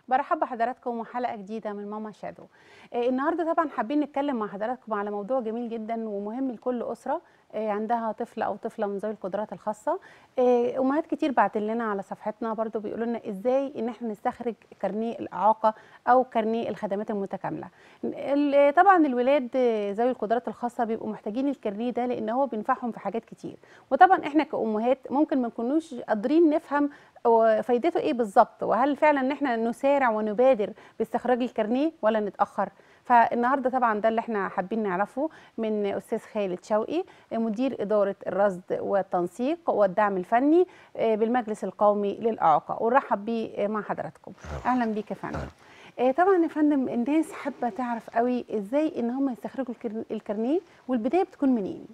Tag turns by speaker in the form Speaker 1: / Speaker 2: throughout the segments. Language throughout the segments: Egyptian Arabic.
Speaker 1: برحب بحضراتكم وحلقه جديده من ماما شادو آه، النهارده طبعا حابين نتكلم مع حضراتكم على موضوع جميل جدا ومهم لكل اسره آه، عندها طفل او طفله من ذوي القدرات الخاصه آه، امهات كتير بعت لنا على صفحتنا برضو بيقولوا لنا ازاي ان احنا نستخرج كارنيه الاعاقه او كارنيه الخدمات المتكامله ال- طبعا الولاد آه، ذوي القدرات الخاصه بيبقوا محتاجين الكارنيه ده لان هو بينفعهم في حاجات كتير وطبعا احنا كامهات ممكن ما نكونوش قادرين نفهم هو فايدته ايه بالظبط وهل فعلا ان احنا نسارع ونبادر باستخراج الكارنيه ولا نتاخر فالنهارده طبعا ده اللي احنا حابين نعرفه من استاذ خالد شوقي مدير اداره الرصد والتنسيق والدعم الفني آه، بالمجلس القومي للاعاقه ونرحب بيه مع حضراتكم اهلا بيك يا فندم آه، طبعا يا فندم الناس حابه تعرف قوي ازاي ان هم يستخرجوا الكر- الكارنيه والبدايه بتكون منين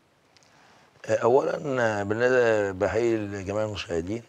Speaker 2: اولا بالنسبه بحيي جميع المشاهدين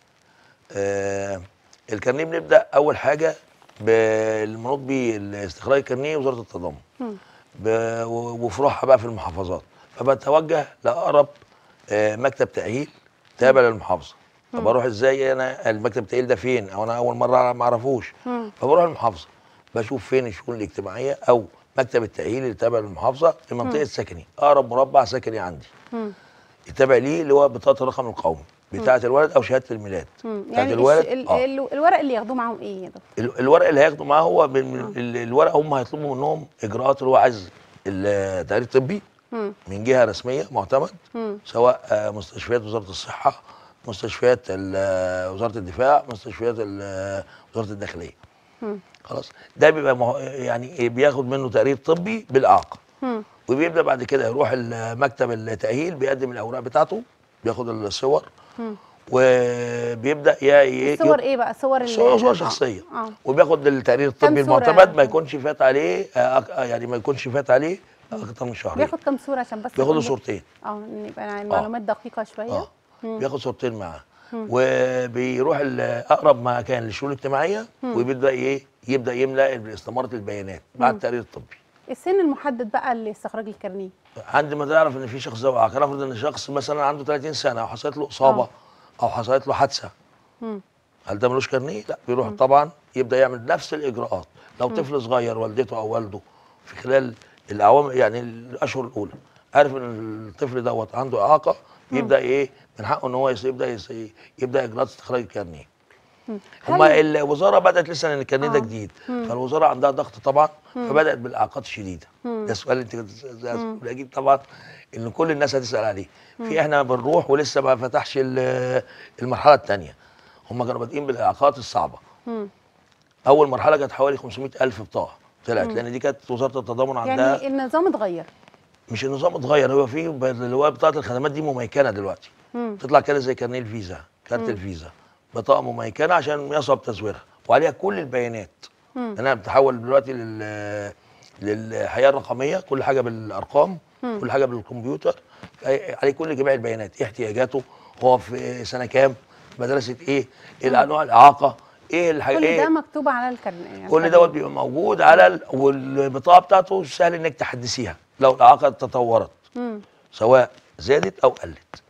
Speaker 2: آه، الكارنيه بنبدا اول حاجه بالمنوط باستخراج الكارنيه وزاره التضامن
Speaker 1: مم.
Speaker 2: ب- وفروعها بقى في المحافظات فبتوجه لاقرب آه، مكتب تاهيل تابع للمحافظه طب اروح ازاي انا المكتب التاهيل ده فين او انا اول مره ما اعرفوش
Speaker 1: مم.
Speaker 2: فبروح المحافظه بشوف فين الشؤون الاجتماعيه او مكتب التاهيل اللي تابع للمحافظه في منطقه سكني اقرب مربع سكني عندي
Speaker 1: مم.
Speaker 2: يتابع ليه اللي هو بطاقه الرقم القومي بتاعه الولد او شهاده الميلاد
Speaker 1: مم.
Speaker 2: بتاعه
Speaker 1: يعني
Speaker 2: الولد
Speaker 1: الش- ال-
Speaker 2: آه.
Speaker 1: ال- الورق اللي ياخدوه معاهم ايه يا دكتور
Speaker 2: ال- الورق اللي هياخده معاه هو من ال- الورق هم هيطلبوا منهم اجراءات اللي هو عايز التقرير الطبي
Speaker 1: مم.
Speaker 2: من جهه رسميه معتمد
Speaker 1: مم.
Speaker 2: سواء آه، مستشفيات وزاره الصحه مستشفيات ال- آه، وزاره الدفاع مستشفيات ال- آه، وزاره الداخليه
Speaker 1: مم.
Speaker 2: خلاص ده بيبقى مه- يعني إيه، بياخد منه تقرير طبي بالاعاقه
Speaker 1: مم.
Speaker 2: وبيبدا بعد كده يروح مكتب التاهيل بيقدم الاوراق بتاعته بياخد الصور
Speaker 1: مم.
Speaker 2: وبيبدا ي- ي-
Speaker 1: الصور ايه بقى صور ال-
Speaker 2: صور صور
Speaker 1: آه.
Speaker 2: شخصيه
Speaker 1: اه
Speaker 2: وبياخد التقرير
Speaker 1: كم
Speaker 2: الطبي
Speaker 1: صورة؟
Speaker 2: المعتمد ما يكونش فات عليه آه، أك- آه، يعني ما يكونش فات عليه اكتر من شهرين
Speaker 1: بياخد كام صوره عشان بس
Speaker 2: بياخد له
Speaker 1: نكون-
Speaker 2: صورتين
Speaker 1: اه إن يبقى المعلومات دقيقه شويه
Speaker 2: اه
Speaker 1: مم.
Speaker 2: بياخد صورتين معاه وبيروح ال- اقرب مكان للشؤون الاجتماعيه وبيبدا ايه يبدا يملا استماره البيانات بعد التقرير الطبي
Speaker 1: السن المحدد بقى لاستخراج الكارنيه
Speaker 2: عند ما تعرف ان في شخص ذوي اعاقه نفرض ان شخص مثلا عنده 30 سنه او حصلت له اصابه
Speaker 1: آه.
Speaker 2: او حصلت له حادثه
Speaker 1: مم.
Speaker 2: هل ده ملوش كارنيه؟ لا بيروح طبعا يبدا يعمل نفس الاجراءات لو طفل صغير والدته او والده في خلال الاعوام يعني الاشهر الاولى عارف ان الطفل دوت عنده اعاقه يبدا ايه من حقه ان هو يس- يبدا يس- يبدا اجراءات استخراج الكارنيه
Speaker 1: مم.
Speaker 2: هما
Speaker 1: هل-
Speaker 2: الوزاره بدات لسه لان الكارنيه ده
Speaker 1: آه.
Speaker 2: جديد فالوزاره عندها ضغط طبعا فبدات بالاعاقات الشديده ده السؤال اللي انت كنت اكيد طبعا ان كل الناس هتسال عليه في احنا بنروح ولسه ما فتحش ال- المرحله الثانيه هم كانوا بادئين بالاعاقات الصعبه
Speaker 1: مم.
Speaker 2: اول مرحله كانت حوالي 500 الف بطاقه طلعت لان دي كانت وزاره التضامن عندها
Speaker 1: يعني النظام اتغير
Speaker 2: مش النظام اتغير هو في ب- اللي هو بطاقه الخدمات دي مميكنه دلوقتي
Speaker 1: مم.
Speaker 2: تطلع كده زي كارنيه الفيزا كارت الفيزا بطاقه مميكنه عشان يصعب تزويرها وعليها كل البيانات
Speaker 1: مم.
Speaker 2: انا بتحول دلوقتي لل للحياه الرقميه كل حاجه بالارقام كل حاجه بالكمبيوتر أي- عليه كل جميع البيانات ايه احتياجاته هو في سنه كام مدرسه ايه ايه انواع الاعاقه ايه الحاجه
Speaker 1: كل
Speaker 2: ايه
Speaker 1: ده مكتوب على الكارنيه يعني
Speaker 2: كل دوت بيبقى موجود على ال... والبطاقه بتاعته سهل انك تحدثيها لو الاعاقه تطورت
Speaker 1: مم.
Speaker 2: سواء زادت او قلت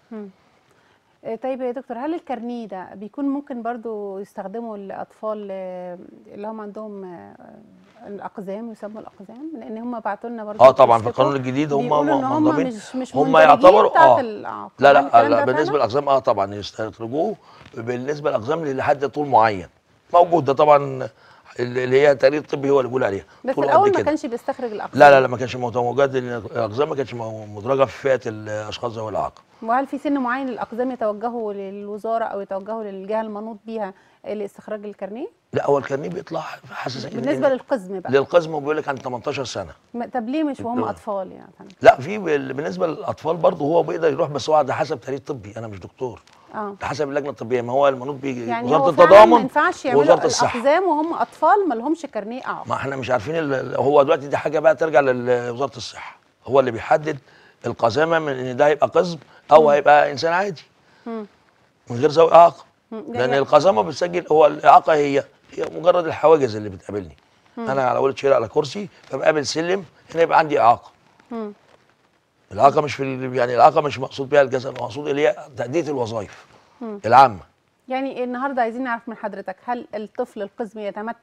Speaker 1: آه، طيب يا دكتور هل الكارنيه ده بيكون ممكن برضو يستخدموا الاطفال آه، اللي هم عندهم آه، الاقزام يسموا الاقزام لان هم بعتوا لنا برضو
Speaker 2: اه طبعا في
Speaker 1: بيشتكوا،
Speaker 2: القانون الجديد هم
Speaker 1: بيقولوا ان هم
Speaker 2: منضمين
Speaker 1: مش مش
Speaker 2: هم
Speaker 1: مندرجين
Speaker 2: يعتبروا
Speaker 1: بتاعت
Speaker 2: اه
Speaker 1: الإعاقة.
Speaker 2: لا
Speaker 1: هل
Speaker 2: لا
Speaker 1: الكلام
Speaker 2: لا
Speaker 1: ده
Speaker 2: بالنسبه
Speaker 1: فعلا؟
Speaker 2: للاقزام اه طبعا يستخرجوه بالنسبه للاقزام اللي لحد طول معين موجود ده طبعا اللي هي تقرير طبي هو اللي بيقول عليها
Speaker 1: بس
Speaker 2: طول قد
Speaker 1: الاول ما
Speaker 2: كده.
Speaker 1: كانش بيستخرج الاقزام
Speaker 2: لا لا لا ما كانش موجود لان الاقزام ما كانتش مدرجه في فئه الاشخاص ذوي الاعاقه
Speaker 1: وهل في سن معين الاقزام يتوجهوا للوزاره او يتوجهوا للجهه المنوط بيها لاستخراج الكارنيه
Speaker 2: لا هو الكارنيه بيطلع حاسس إن-
Speaker 1: بالنسبه للقزم بقى
Speaker 2: للقزم بيقول لك عن 18 سنه
Speaker 1: ما- طب ليه مش وهم
Speaker 2: الدولة.
Speaker 1: اطفال يعني فندم؟
Speaker 2: لا في بال- بالنسبه للاطفال برضه هو بيقدر يروح بس هو ده حسب تقرير طبي انا مش دكتور
Speaker 1: اه
Speaker 2: ده حسب اللجنه الطبيه ما هو المنوط بيجي
Speaker 1: يعني
Speaker 2: وزاره
Speaker 1: هو فعلا ما
Speaker 2: التضامن
Speaker 1: ينفعش يعملوا
Speaker 2: ووزاره الصحه
Speaker 1: الاقزام وهم اطفال ما لهمش كارنيه اعاقه
Speaker 2: ما احنا مش عارفين ال- هو دلوقتي دي حاجه بقى ترجع لوزاره الصحه هو اللي بيحدد القزامه من ان ده هيبقى قزم او هيبقى انسان عادي
Speaker 1: مم.
Speaker 2: من غير ذوي اعاقه
Speaker 1: مم.
Speaker 2: لان
Speaker 1: يعني-
Speaker 2: القزامه بتسجل هو الاعاقه هي هي مجرد الحواجز اللي بتقابلني انا على ولد شير على كرسي فبقابل سلم هنا يبقى عندي اعاقه
Speaker 1: مم.
Speaker 2: الاعاقه مش في ال- يعني الاعاقه مش مقصود بيها الجسد مقصود اللي هي تاديه الوظائف العامه
Speaker 1: يعني النهارده عايزين نعرف من حضرتك هل الطفل القزم يتمتع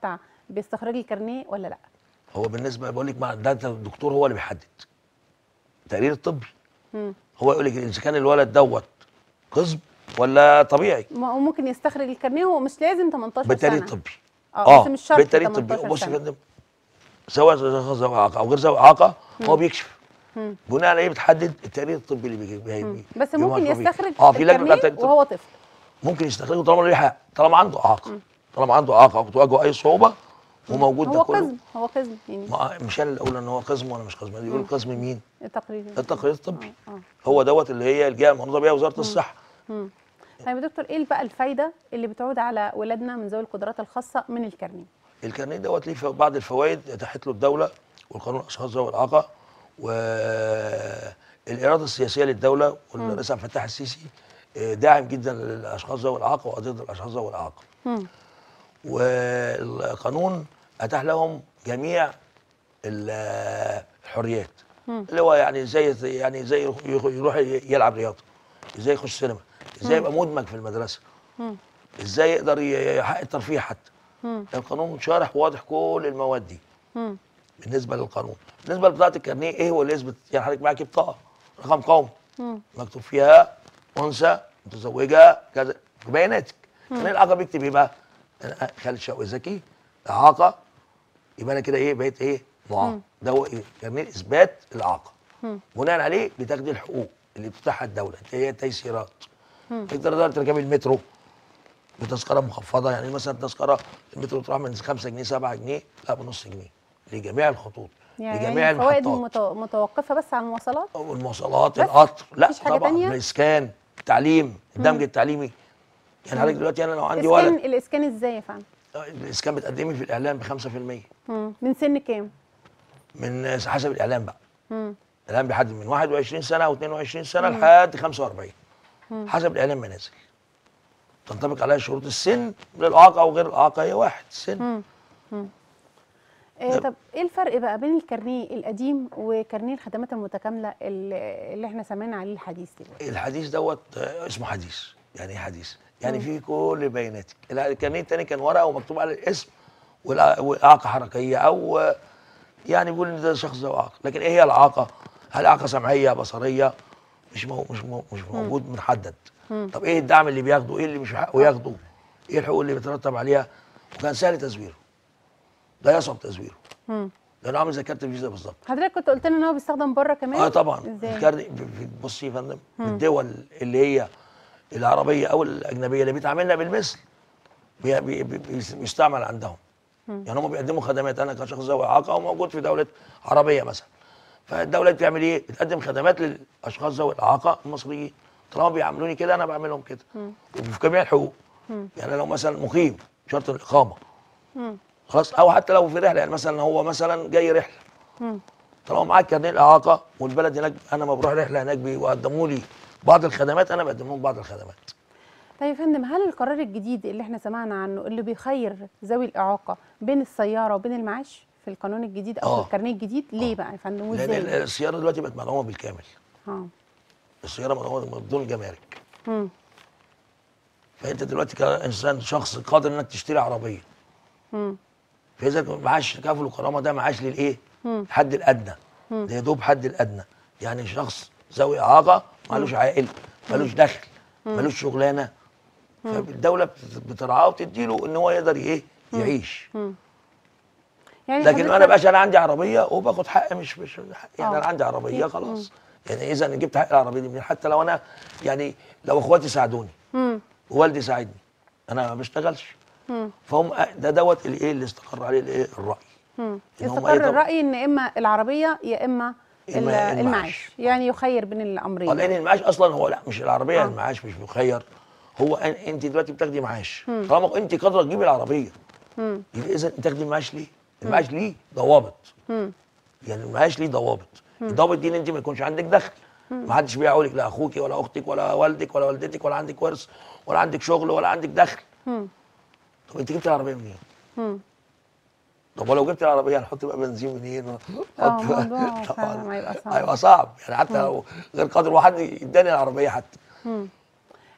Speaker 1: باستخراج الكارنيه ولا لا
Speaker 2: هو بالنسبه بقول لك ما ده ده الدكتور هو اللي بيحدد التقرير الطبي
Speaker 1: مم.
Speaker 2: هو يقول لك اذا كان الولد دوت قزم ولا طبيعي
Speaker 1: ما هو ممكن يستخرج الكارنيه هو مش لازم 18
Speaker 2: بالتقرير
Speaker 1: سنه
Speaker 2: الطبي
Speaker 1: اه بس مش شرط
Speaker 2: بالتقرير الطبي
Speaker 1: 18
Speaker 2: بص يا
Speaker 1: سنة.
Speaker 2: فندم سواء ذوي اعاقه او غير ذوي اعاقه هو بيكشف
Speaker 1: مم.
Speaker 2: بناء على ايه بتحدد التقرير الطبي اللي بيجي بي
Speaker 1: مم.
Speaker 2: بي
Speaker 1: بس
Speaker 2: بيبقى
Speaker 1: ممكن
Speaker 2: مشروع فيه.
Speaker 1: يستخرج
Speaker 2: اه في لجنه بتاعت
Speaker 1: الكارنيه
Speaker 2: التقرير الطبي.
Speaker 1: وهو طفل
Speaker 2: ممكن يستخرجه طالما ليه حق طالما عنده اعاقه طالما عنده اعاقه او بتواجهه اي صعوبه وموجود ده
Speaker 1: هو
Speaker 2: كله
Speaker 1: قزم هو قزم يعني
Speaker 2: ما مش انا اللي اقول ان هو قزم ولا مش قزم اللي يقول قزم مين
Speaker 1: التقرير
Speaker 2: التقرير الطبي
Speaker 1: اه اه
Speaker 2: هو دوت اللي هي الجهه المنوطه بيها وزاره الصحه
Speaker 1: مم. طيب يا دكتور ايه بقى الفايده اللي بتعود على ولادنا من ذوي القدرات الخاصه من الكارنيه
Speaker 2: الكارنيه دوت ليه فو- بعض الفوائد اتاحت له الدوله والقانون الاشخاص ذوي الاعاقه والاراده السياسيه للدوله والرئيس عبد الفتاح السيسي آه، داعم جدا للاشخاص ذوي الاعاقه وقضيه الاشخاص ذوي الاعاقه
Speaker 1: مم.
Speaker 2: والقانون اتاح لهم جميع ال- الحريات اللي هو يعني زي زي- يعني زي يروح- يروح يلعب رياضه ازاي يخش سينما ازاي يبقى مدمج في المدرسه
Speaker 1: مم.
Speaker 2: ازاي يقدر ي- يحقق الترفيه حتى
Speaker 1: مم.
Speaker 2: القانون شارح واضح كل المواد دي
Speaker 1: مم.
Speaker 2: بالنسبه للقانون بالنسبه لبطاقه الكارنيه ايه هو اللي يثبت يعني حضرتك معاكي بطاقه رقم قومي
Speaker 1: مم.
Speaker 2: مكتوب فيها انثى متزوجه كذا في بياناتك كان الاعاقه بيكتب ايه بقى؟ أنا خالد شوقي زكي اعاقه يبقى انا كده ايه بقيت ايه؟ معاق ده هو ايه؟ كارنيه اثبات الاعاقه
Speaker 1: مم.
Speaker 2: بناء عليه بتاخدي الحقوق اللي بتفتحها الدوله اللي هي التيسيرات تقدر تركبي المترو بتذكره مخفضه يعني مثلا التذكره المترو تروح من 5 جنيه 7 جنيه لا بنص جنيه لجميع الخطوط
Speaker 1: يعني
Speaker 2: لجميع
Speaker 1: الفوائد
Speaker 2: المحطات
Speaker 1: متو- متوقفه بس على المواصلات
Speaker 2: والمواصلات
Speaker 1: بس؟
Speaker 2: القطر لا
Speaker 1: مفيش حاجة
Speaker 2: طبعا
Speaker 1: تانية؟
Speaker 2: الاسكان التعليم الدمج التعليمي يعني حضرتك دلوقتي انا لو عندي
Speaker 1: اسكان
Speaker 2: ولد
Speaker 1: الاسكان ازاي يا فندم
Speaker 2: الاسكان بتقدمي في الاعلام ب 5%
Speaker 1: مم. من سن كام
Speaker 2: من حسب الاعلام بقى
Speaker 1: مم.
Speaker 2: الاعلام بيحدد من 21 سنه او 22 سنه لحد 45 حسب الاعلام ما نازل تنطبق عليها شروط السن للاعاقه او غير الاعاقه هي واحد السن
Speaker 1: آه طب ايه الفرق بقى بين الكارنيه القديم وكارنيه الخدمات المتكامله اللي اللي احنا سمعنا عليه الحديث دلوقتي
Speaker 2: الحديث دوت آه، اسمه حديث يعني ايه حديث يعني فيه كل بياناتك الكارنيه التاني كان ورقه ومكتوب على الاسم والإع- والاعاقه حركيه او آه، يعني بيقول ان ده شخص ذو اعاقه لكن ايه هي الاعاقه هل اعاقه سمعيه بصريه مش مو مش مو مش موجود محدد طب ايه الدعم اللي بياخده ايه اللي مش حقه ياخده ايه الحقوق اللي بيترتب عليها وكان سهل تزويره ده يصعب تزويره
Speaker 1: مم.
Speaker 2: لانه عامل زي كارت الفيزا بالظبط
Speaker 1: حضرتك كنت قلت لنا ان هو بيستخدم بره كمان
Speaker 2: اه طبعا
Speaker 1: ازاي
Speaker 2: الكارت في- بصي يا فندم الدول اللي هي العربيه او الاجنبيه اللي بيتعاملنا بالمثل بي بي بي بيس- بيستعمل عندهم يعني هم بيقدموا خدمات انا كشخص ذوي اعاقه وموجود في دوله عربيه مثلا فالدوله دي بتعمل ايه؟ بتقدم خدمات للاشخاص ذوي الاعاقه المصريين طالما بيعاملوني كده انا بعملهم كده وفي جميع الحقوق يعني لو مثلا مقيم شرط الاقامه خلاص او حتى لو في رحله يعني مثلا هو مثلا جاي رحله طالما معاك كارنيه الاعاقه والبلد هناك انا ما بروح رحله هناك بيقدموا لي بعض الخدمات انا بقدم لهم بعض الخدمات
Speaker 1: طيب يا فندم هل القرار الجديد اللي احنا سمعنا عنه اللي بيخير ذوي الاعاقه بين السياره وبين المعاش في القانون الجديد او
Speaker 2: آه.
Speaker 1: في الكارنيه الجديد ليه بقى يا فندم
Speaker 2: لان
Speaker 1: وازاي؟
Speaker 2: السياره دلوقتي بقت مدعومه بالكامل
Speaker 1: اه
Speaker 2: السياره مدعومه بدون جمارك
Speaker 1: مم.
Speaker 2: فانت دلوقتي كانسان شخص قادر انك تشتري عربيه
Speaker 1: مم.
Speaker 2: فاذا معاش تكافل وكرامه ده معاش للايه؟ الحد الادنى ده يا دوب حد الادنى يعني شخص ذوي اعاقه مالوش عائل مالوش دخل مالوش شغلانه فالدوله بت- بترعاه وتديله ان هو يقدر ايه؟ يعيش
Speaker 1: يعني
Speaker 2: لكن انا
Speaker 1: حضرتك-
Speaker 2: بقاش انا عندي عربيه وباخد حق مش مش حق يعني
Speaker 1: آه.
Speaker 2: انا عندي عربيه
Speaker 1: مم.
Speaker 2: خلاص يعني اذا جبت حق العربيه دي منين حتى لو انا يعني لو اخواتي ساعدوني
Speaker 1: مم.
Speaker 2: ووالدي ساعدني انا ما بشتغلش فهم ده دوت الايه اللي استقر عليه الايه الراي
Speaker 1: مم.
Speaker 2: إن هم
Speaker 1: استقر
Speaker 2: إيه طب-
Speaker 1: الراي ان اما العربيه يا اما ال-
Speaker 2: إما المعاش.
Speaker 1: المعاش يعني يخير بين
Speaker 2: اه
Speaker 1: الامرين
Speaker 2: لان المعاش اصلا هو لا مش العربيه
Speaker 1: آه.
Speaker 2: المعاش مش مخير هو أن انت دلوقتي بتاخدي معاش طالما انت قادره تجيبي العربيه
Speaker 1: مم.
Speaker 2: يبقى اذا تاخدي المعاش ليه؟ المعاش ليه ضوابط
Speaker 1: مم.
Speaker 2: يعني المعاش ليه ضوابط الضوابط دي ان انت ما يكونش عندك دخل ما حدش بيعولك لا اخوك ولا اختك ولا والدك ولا والدتك ولا عندك ورث ولا عندك شغل ولا عندك دخل
Speaker 1: مم.
Speaker 2: طب انت جبت العربيه منين؟
Speaker 1: مم.
Speaker 2: طب ولو جبت العربيه هنحط بقى بنزين منين؟
Speaker 1: اه
Speaker 2: ونحط بقى-
Speaker 1: الموضوع
Speaker 2: طبعاً
Speaker 1: فعلا هيبقى صعب
Speaker 2: هيبقى صعب يعني حتى لو غير قادر واحد يداني العربيه حتى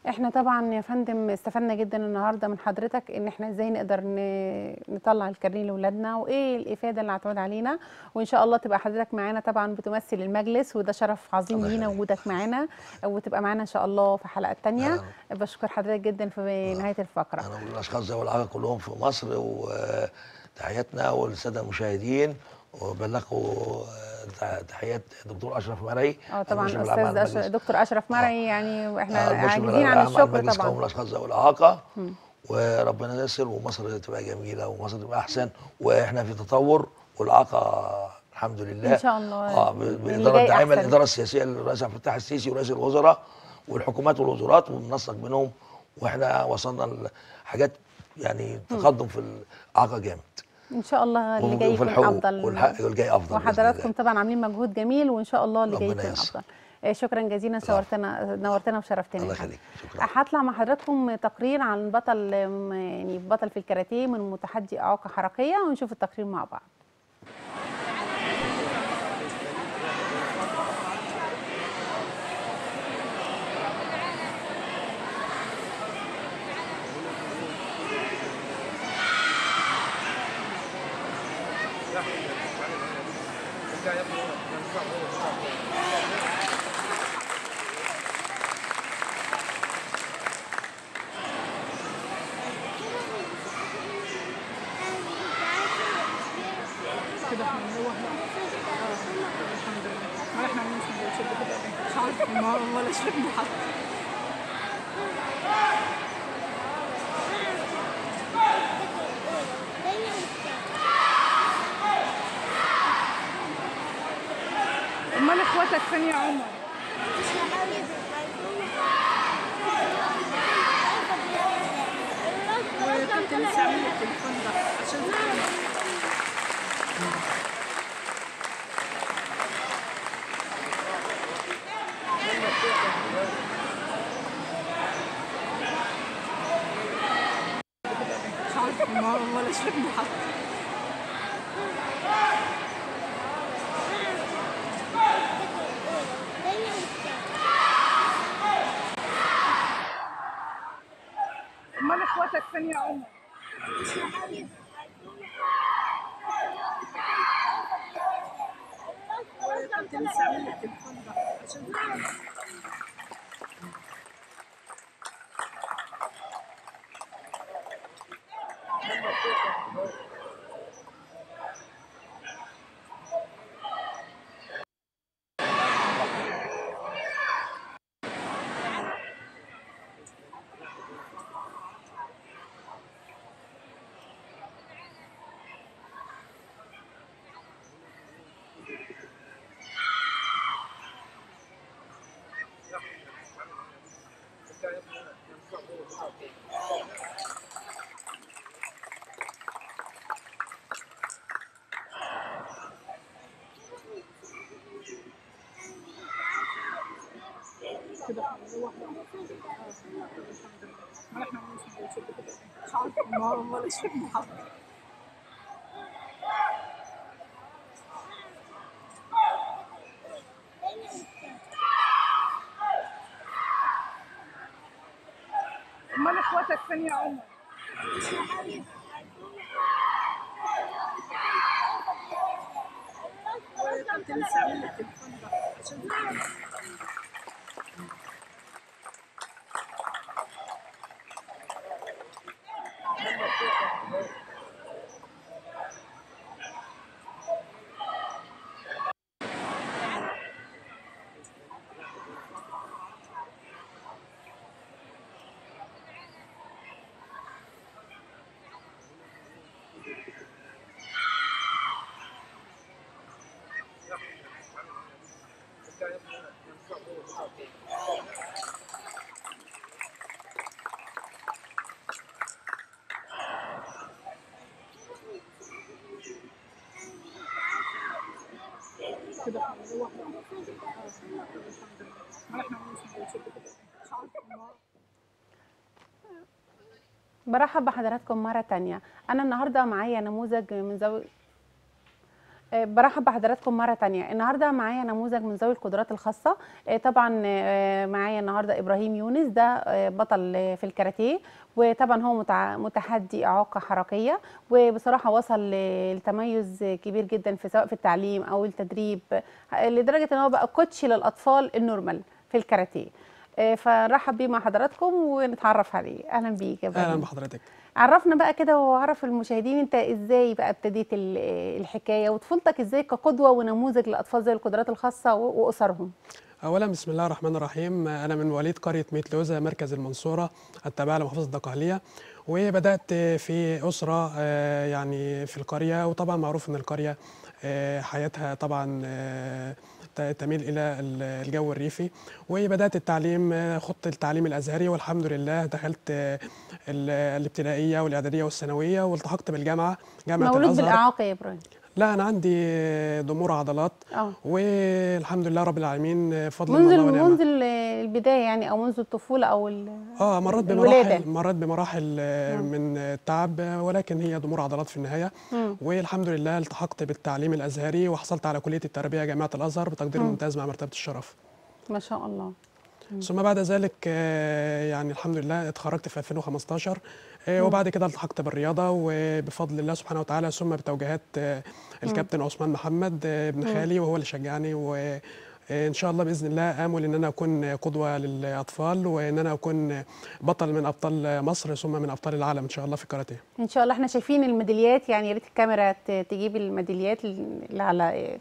Speaker 1: احنا طبعا يا فندم استفدنا جدا النهارده من حضرتك ان احنا ازاي نقدر ن- نطلع الكارنيه لاولادنا وايه الافاده اللي هتعود علينا وان شاء الله تبقى حضرتك معانا طبعا بتمثل المجلس وده شرف عظيم
Speaker 2: الله
Speaker 1: لينا
Speaker 2: يخليك.
Speaker 1: وجودك معانا وتبقى معانا ان شاء الله في حلقات تانية
Speaker 2: نعم.
Speaker 1: بشكر حضرتك جدا في نهايه الفقره
Speaker 2: انا بقول الاشخاص ذوي الاعاقه كلهم في مصر وتحياتنا والساده المشاهدين وبلغوا آه، تحيات دكتور اشرف مرعي
Speaker 1: اه طبعا
Speaker 2: المشرف العام على
Speaker 1: استاذ أش...
Speaker 2: المجلس.
Speaker 1: دكتور اشرف
Speaker 2: آه.
Speaker 1: مرعي يعني احنا
Speaker 2: آه، المشرف
Speaker 1: عاجزين
Speaker 2: العام
Speaker 1: عن
Speaker 2: على
Speaker 1: الشكر
Speaker 2: المجلس قوم
Speaker 1: طبعا
Speaker 2: الاشخاص ذوي الاعاقه وربنا ييسر ومصر تبقى جميله ومصر تبقى احسن واحنا في تطور والاعاقه الحمد لله
Speaker 1: إن شاء الله
Speaker 2: اه ب-
Speaker 1: اللي
Speaker 2: بالاداره
Speaker 1: جاي
Speaker 2: الداعمه
Speaker 1: أحسن.
Speaker 2: الاداره السياسيه للرئيس عبد الفتاح السيسي ورئيس الوزراء والحكومات والوزارات وبننسق بينهم واحنا وصلنا لحاجات يعني تقدم في الاعاقه جامد
Speaker 1: ان شاء الله اللي جاي
Speaker 2: وفي
Speaker 1: يكون
Speaker 2: الحقوق
Speaker 1: افضل
Speaker 2: والحق والجاي افضل بإذن
Speaker 1: وحضراتكم
Speaker 2: الله.
Speaker 1: طبعا عاملين مجهود جميل وان شاء الله اللي جاي
Speaker 2: ربنا
Speaker 1: يكون
Speaker 2: ييسر.
Speaker 1: افضل آه، شكرا جزيلا شورتنا نورتنا وشرفتنا
Speaker 2: الله
Speaker 1: يا فندم.
Speaker 2: يخليك شكرا
Speaker 1: هطلع مع حضراتكم تقرير عن بطل آم، يعني بطل في الكاراتيه من متحدي اعاقه حركيه ونشوف التقرير مع بعض
Speaker 3: كده احنا بنروح بقى الحمد لله ما احنا عاملين سندوتشات بتبقى ايه مش عارفه ما ولا شربنا حتى امال اخواتك فين يا عمر؟ وكنت لسه عامل لك التليفون ده عشان تتكلم. مش عارفه ما ولا شربنا حتى امال اخواتك فين يا عمر؟ كنت لسه عامل لك التليفون ده عشان تتكلم. كده احنا بنروح بقى الحمد لله ما احنا عاملين سندوتشات بتبقى ايه مش عارفه ما ولا شربنا حتى امال اخواتك فين يا عمر؟ كنت لسه عامل لك التليفون ده عشان تتكلم. كده احنا بنروح بقى الحمد لله ما احنا عاملين سندوتشات بتبقى ايه مش عارفه ما
Speaker 1: برحب بحضراتكم مرة تانية أنا النهاردة معايا نموذج من ذوي آه، برحب بحضراتكم مرة تانية النهاردة معايا نموذج من ذوي القدرات الخاصة آه، طبعا آه، معايا النهاردة إبراهيم يونس ده آه، بطل آه، في الكاراتيه وطبعا هو متع- متحدي إعاقة حركية وبصراحة وصل ل- لتميز كبير جدا في سواء في التعليم أو التدريب آه، لدرجة إن هو بقى كوتش للأطفال النورمال في الكاراتيه آه، فنرحب بيه مع حضراتكم ونتعرف عليه أهلا بيك يا إبراهيم
Speaker 4: اهلا بحضرتك
Speaker 1: عرفنا بقى كده وعرف المشاهدين انت ازاي بقى ابتديت ال- الحكايه وطفولتك ازاي كقدوه ونموذج لاطفال ذوي القدرات الخاصه و- واسرهم
Speaker 4: اولا بسم الله الرحمن الرحيم انا من مواليد قريه ميت لوزه مركز المنصوره التابعه لمحافظه الدقهليه وبدات في اسره آه، يعني في القريه وطبعا معروف ان القريه آه، حياتها طبعا آه، ت- تميل الى ال- الجو الريفي وبدات التعليم آه، خط التعليم الازهري والحمد لله دخلت آه، ال- الابتدائيه والاعداديه والثانويه والتحقت بالجامعه جامعه
Speaker 1: مولود
Speaker 4: الازهر
Speaker 1: بالاعاقه يا ابراهيم
Speaker 4: لا انا عندي ضمور عضلات
Speaker 1: اه
Speaker 4: والحمد لله رب العالمين فضل
Speaker 1: منذ
Speaker 4: الله
Speaker 1: ال-
Speaker 4: ونعمه
Speaker 1: منذ ال- البدايه يعني او منذ الطفوله او ال-
Speaker 4: اه مرات
Speaker 1: الولادة.
Speaker 4: بمراحل مرات بمراحل آه،
Speaker 1: مم.
Speaker 4: من التعب آه، ولكن هي ضمور عضلات في النهايه
Speaker 1: مم.
Speaker 4: والحمد لله التحقت بالتعليم الازهري وحصلت على كليه التربيه جامعه الازهر بتقدير
Speaker 1: مم.
Speaker 4: ممتاز مع مرتبه الشرف
Speaker 1: ما شاء الله
Speaker 4: ثم بعد ذلك آه، يعني الحمد لله اتخرجت في 2015 آه، وبعد كده التحقت بالرياضه وبفضل الله سبحانه وتعالى ثم بتوجيهات آه، الكابتن عثمان محمد آه، ابن
Speaker 1: مم.
Speaker 4: خالي وهو اللي شجعني و آه، ان شاء الله باذن الله امل ان انا اكون قدوه للاطفال وان انا اكون بطل من ابطال مصر ثم من ابطال العالم ان شاء الله في الكاراتيه
Speaker 1: ان شاء الله احنا شايفين الميداليات يعني يا ريت الكاميرا ت- تجيب الميداليات اللي على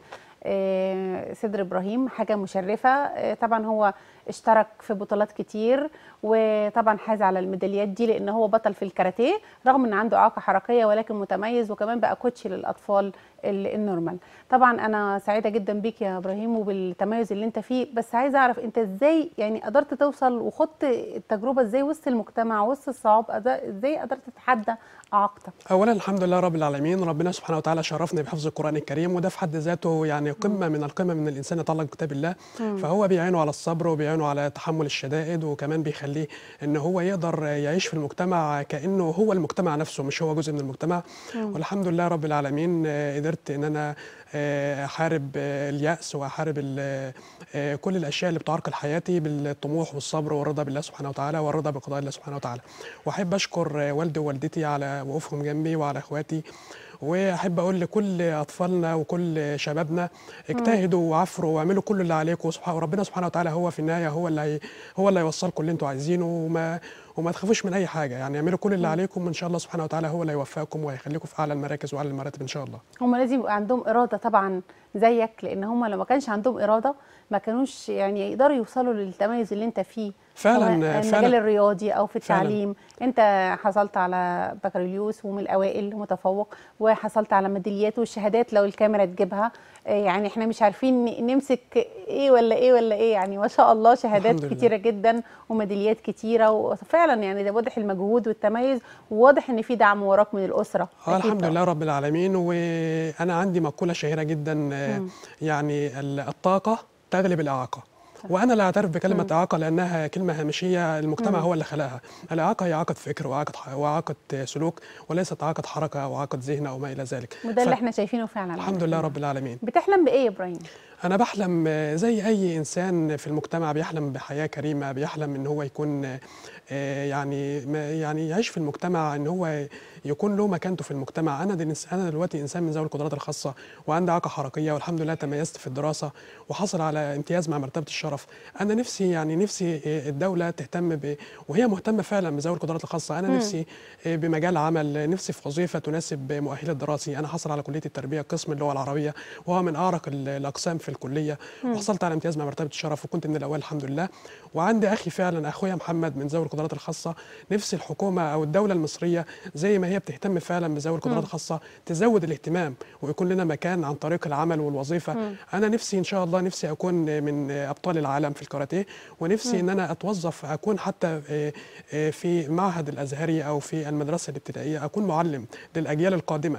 Speaker 1: آه، صدر ابراهيم حاجه مشرفه آه، طبعا هو اشترك في بطولات كتير وطبعا حاز على الميداليات دي لان هو بطل في الكاراتيه رغم ان عنده اعاقه حركيه ولكن متميز وكمان بقى كوتش للاطفال ال- النورمال طبعا انا سعيده جدا بيك يا ابراهيم وبالتميز اللي انت فيه بس عايزه اعرف انت ازاي يعني قدرت توصل وخدت التجربه ازاي وسط المجتمع وسط الصعاب أد- ازاي قدرت تتحدى اعاقتك
Speaker 4: اولا الحمد لله رب العالمين ربنا سبحانه وتعالى شرفنا بحفظ القران الكريم وده في حد ذاته يعني قمه من القمم من الانسان يتعلق بكتاب الله فهو بيعينه على الصبر وبيعينه على تحمل الشدائد وكمان بيخليه ان هو يقدر يعيش في المجتمع كانه هو المجتمع نفسه مش هو جزء من المجتمع والحمد لله رب العالمين آه، قدرت ان انا آه، احارب آه، الياس واحارب ال- آه، كل الاشياء اللي بتعرقل حياتي بالطموح والصبر والرضا بالله سبحانه وتعالى والرضا بقضاء الله سبحانه وتعالى واحب اشكر آه، والدي ووالدتي على وقوفهم جنبي وعلى اخواتي واحب اقول لكل اطفالنا وكل شبابنا اجتهدوا وعفروا واعملوا كل اللي عليكم وسبحان وربنا سبحانه وتعالى هو في النهايه هو اللي هي هو اللي هيوصلكم اللي انتوا عايزينه وما وما تخافوش من اي حاجه يعني اعملوا كل اللي عليكم ان شاء الله سبحانه وتعالى هو اللي هيوفقكم وهيخليكم في اعلى المراكز واعلى المراتب ان شاء الله
Speaker 1: هم لازم يبقى عندهم اراده طبعا زيك لان هم لو ما كانش عندهم اراده ما كانوش يعني يقدروا يوصلوا للتميز اللي انت فيه
Speaker 4: فعلاً-
Speaker 1: سواء المجال
Speaker 4: فعلاً.
Speaker 1: الرياضي او في
Speaker 4: فعلاً.
Speaker 1: التعليم انت حصلت على بكالوريوس ومن الاوائل متفوق وحصلت على ميداليات والشهادات لو الكاميرا تجيبها آه، يعني احنا مش عارفين ن- نمسك ايه ولا ايه ولا ايه يعني ما شاء الله شهادات
Speaker 4: الحمد لله.
Speaker 1: كتيره جدا وميداليات كتيره وفعلا يعني ده واضح المجهود والتميز وواضح ان في دعم وراك من الاسره
Speaker 4: اه
Speaker 1: أكيد
Speaker 4: الحمد
Speaker 1: طبعاً.
Speaker 4: لله رب العالمين وانا عندي مقوله شهيره جدا آه، يعني ال- الطاقه تغلب الاعاقه وانا لا اعترف بكلمه اعاقه لانها كلمه هامشيه المجتمع هو اللي خلقها الاعاقه هي اعاقه فكر واعاقه ح- واعاقه سلوك وليست اعاقه حركه او اعاقه ذهن او ما الى ذلك
Speaker 1: وده
Speaker 4: ف-
Speaker 1: اللي احنا شايفينه فعلا
Speaker 4: الحمد لله رب العالمين
Speaker 1: بتحلم بايه يا ابراهيم
Speaker 4: أنا بحلم آه، زي أي إنسان في المجتمع بيحلم بحياة كريمة بيحلم إن هو يكون آه، يعني ما- يعني يعيش في المجتمع إن هو يكون له مكانته في المجتمع أنا دل- أنا دلوقتي إنسان من ذوي القدرات الخاصة وعندي إعاقة حركية والحمد لله تميزت في الدراسة وحصل على امتياز مع مرتبة الشرف أنا نفسي يعني نفسي آه، الدولة تهتم ب وهي مهتمة فعلا بذوي القدرات الخاصة أنا نفسي آه، بمجال عمل نفسي في وظيفة تناسب مؤهلي الدراسي أنا حصل على كلية التربية قسم اللغة العربية وهو من أعرق ال- الأقسام في الكلية وحصلت على امتياز مع مرتبة الشرف وكنت من الأوائل الحمد لله وعندي أخي فعلا أخويا محمد من ذوي القدرات الخاصة نفسي الحكومة أو الدولة المصرية زي ما هي بتهتم فعلا بذوي القدرات الخاصة تزود الاهتمام ويكون لنا مكان عن طريق العمل والوظيفة أنا نفسي إن شاء الله نفسي أكون من أبطال العالم في الكاراتيه ونفسي إن أنا أتوظف أكون حتى آه، آه، في معهد الأزهري أو في المدرسة الابتدائية أكون معلم للأجيال القادمة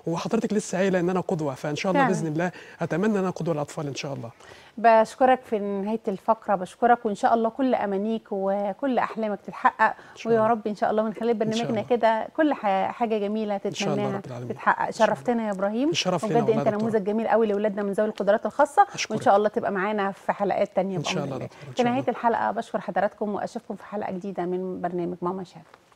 Speaker 4: وحضرتك لسه قايله ان انا قدوه فان شاء الله
Speaker 1: فعلا.
Speaker 4: باذن الله اتمنى ان انا قدوه للاطفال ان شاء الله
Speaker 1: بشكرك في نهايه الفقره بشكرك وان شاء الله كل امانيك وكل احلامك تتحقق
Speaker 4: شاء
Speaker 1: ويا
Speaker 4: الله.
Speaker 1: رب ان شاء الله من خلال برنامجنا
Speaker 4: الله.
Speaker 1: كده كل ح- حاجه جميله
Speaker 4: شاء الله
Speaker 1: تتمناها
Speaker 4: رب العالمين.
Speaker 1: تتحقق
Speaker 4: إن شاء الله.
Speaker 1: شرفتنا يا ابراهيم
Speaker 4: الشرف لنا
Speaker 1: وبجد
Speaker 4: والله
Speaker 1: انت
Speaker 4: يا دكتورة.
Speaker 1: نموذج جميل قوي لاولادنا من ذوي القدرات الخاصه
Speaker 4: أشكرك.
Speaker 1: وان شاء الله تبقى معانا في حلقات تانية
Speaker 4: إن شاء
Speaker 1: بأمر
Speaker 4: الله
Speaker 1: الله.
Speaker 4: دكتورة، إن
Speaker 1: في
Speaker 4: شاء
Speaker 1: نهايه
Speaker 4: الله.
Speaker 1: الحلقه بشكر حضراتكم واشوفكم في حلقه جديده من برنامج ماما شاف